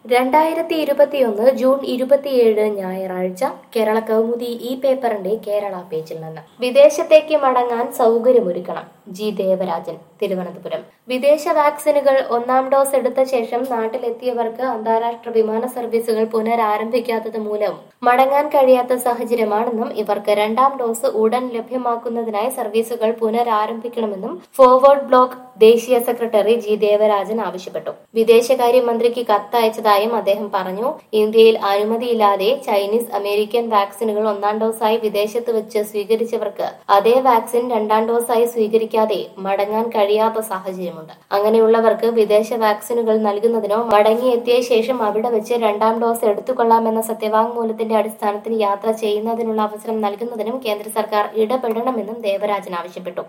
രണ്ടായിരത്തി ഇരുപത്തിയൊന്ന് ജൂൺ ഇരുപത്തിയേഴ് ഞായറാഴ്ച കേരള കൗമുദി ഈ പേപ്പറിന്റെ കേരള പേജിൽ നിന്ന് വിദേശത്തേക്ക് മടങ്ങാൻ സൗകര്യമൊരുക്കണം ജി ദേവരാജൻ തിരുവനന്തപുരം വിദേശ വാക്സിനുകൾ ഒന്നാം ഡോസ് എടുത്ത ശേഷം നാട്ടിലെത്തിയവർക്ക് അന്താരാഷ്ട്ര വിമാന സർവീസുകൾ പുനരാരംഭിക്കാത്തത് മൂലം മടങ്ങാൻ കഴിയാത്ത സാഹചര്യമാണെന്നും ഇവർക്ക് രണ്ടാം ഡോസ് ഉടൻ ലഭ്യമാക്കുന്നതിനായി സർവീസുകൾ പുനരാരംഭിക്കണമെന്നും ഫോർവേഡ് ബ്ലോക്ക് ദേശീയ സെക്രട്ടറി ജി ദേവരാജൻ ആവശ്യപ്പെട്ടു വിദേശകാര്യമന്ത്രിക്ക് കത്തയച്ചതായും അദ്ദേഹം പറഞ്ഞു ഇന്ത്യയിൽ അനുമതിയില്ലാതെ ചൈനീസ് അമേരിക്കൻ വാക്സിനുകൾ ഒന്നാം ഡോസായി വിദേശത്ത് വെച്ച് സ്വീകരിച്ചവർക്ക് അതേ വാക്സിൻ രണ്ടാം ഡോസായി സ്വീകരിക്കാതെ മടങ്ങാൻ കഴിയാത്ത സാഹചര്യമുണ്ട് അങ്ങനെയുള്ളവർക്ക് വിദേശ വാക്സിനുകൾ നൽകുന്നതിനോ മടങ്ങിയെത്തിയ ശേഷം അവിടെ വെച്ച് രണ്ടാം ഡോസ് എടുത്തുകൊള്ളാമെന്ന സത്യവാങ്മൂലത്തിന്റെ അടിസ്ഥാനത്തിൽ യാത്ര ചെയ്യുന്നതിനുള്ള അവസരം നൽകുന്നതിനും കേന്ദ്ര സർക്കാർ ഇടപെടണമെന്നും ദേവരാജൻ ആവശ്യപ്പെട്ടു